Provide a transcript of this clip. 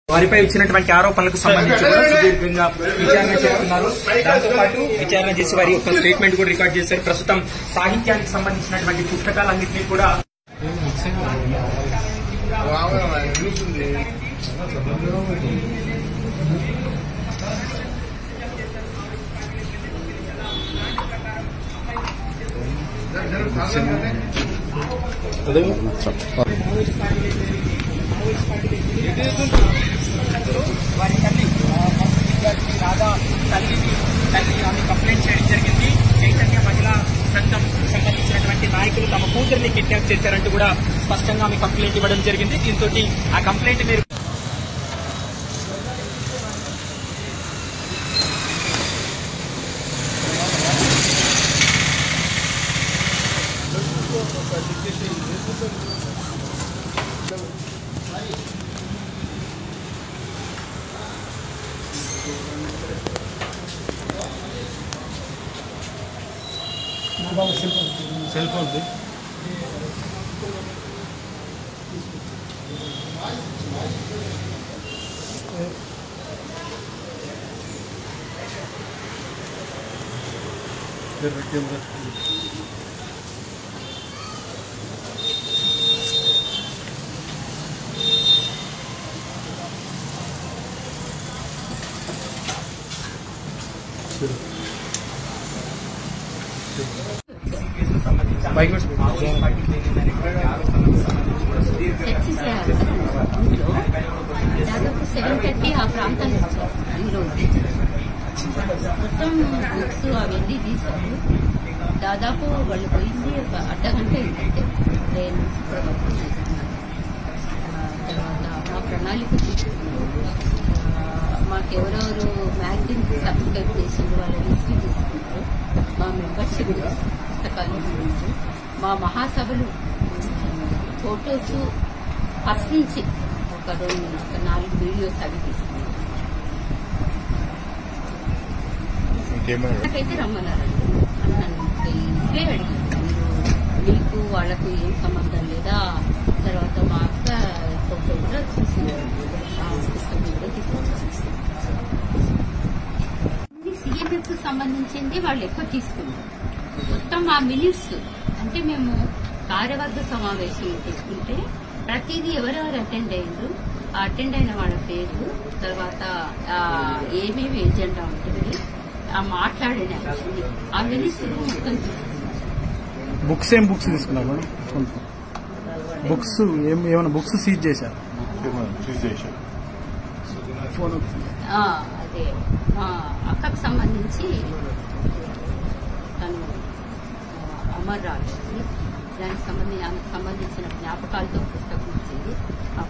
వారిపై ఇచ్చినటువంటి ఆరోపణలకు సంబంధించి కూడా సుదీర్ఘంగా విచారణ చేస్తున్నారు దాంతో పాటు విచారణ చేసి వారి యొక్క స్టేట్మెంట్ కూడా రికార్డ్ చేశారు ప్రస్తుతం సాహిత్యానికి సంబంధించినటువంటి పుస్తకాలన్నింటినీ కూడా వారి తల్లి ఆ, మొదటి విద్యార్థి రాధా తల్లిని తల్లి ఆమె కంప్లైంట్ చేయడం జరిగింది చైతన్య మహిళా సంఘం సంబంధించినటువంటి నాయకులు తమ కూతుర్ని కిడ్నాప్ చేశారంటూ కూడా స్పష్టంగా ఆమె కంప్లైంట్ ఇవ్వడం జరిగింది దీంతో ఆ కంప్లైంట్ మీరు సెల్ ఫోన్ సెక్సీ చేయాలి ఇంట్లో దాదాపు సెవెన్ థర్టీ ఆ ప్రాంతానికి వచ్చారు ఈరోజు మొత్తం బుక్స్ అవన్నీ తీశారు దాదాపు వాళ్ళు పోయింది ఒక అర్ధ గంట ఏంటంటే ట్రైన్ నుంచి ఇక్కడ వరకు చేస్తున్నారు. ఆ, తర్వాత మా ప్రణాళిక తీసుకున్నారు ఆ, మాకెవరెవరు మ్యాగజైన్ సబ్స్క్రైబ్ చేసింది వాళ్ళ లిస్ట్ తీసుకున్నారు మా మెంబర్షిప్ పుస్తకాలు గురించి మా మహాసభలు ఫొటోస్ ఫస్ట్ నుంచి ఒక రెండు ఒక నాలుగు వీడియోస్ అవి తీసుకున్నాం నాకైతే రమ్మన్నారండి అన్నాను ఇవే అడిగాను మీరు మీకు వాళ్ళకు ఏం సంబంధం లేదా తర్వాత మా అక్క ఫోటో కూడా చూసినారు ఆ పుస్తకం కూడా తీసుకున్నారు సీఎంఎఫ్ సంబంధించింది వాళ్ళు ఎక్కువ తీసుకున్నారు మొత్తం మా మినిట్స్ అంటే మేము కార్యవర్గ సమావేశం తీసుకుంటే ప్రతిదీ ఎవరెవరు అటెండ్ అయ్యారు ఆ అటెండ్ అయిన వాళ్ళ పేరు తర్వాత ఆ, ఏమేమి ఎజెండా ఉంటుంది ఆ మాట్లాడిన యాక్చువల్లీ ఆ మినిట్స్ మొత్తం తీసుకున్నారు బుక్స్ ఏం బుక్స్ తీసుకున్నారు మేడం బుక్స్ ఏం ఏమైనా బుక్స్ సీజ్ చేశారు ఫోన్ ఆ, అదే మా అక్కకు సంబంధించి తను ఆ, అమర్ రాజు దానికి సంబంధించి ఆమెకు సంబంధించిన జ్ఞాపకాలతో పుస్తకం ఇచ్చింది ఆ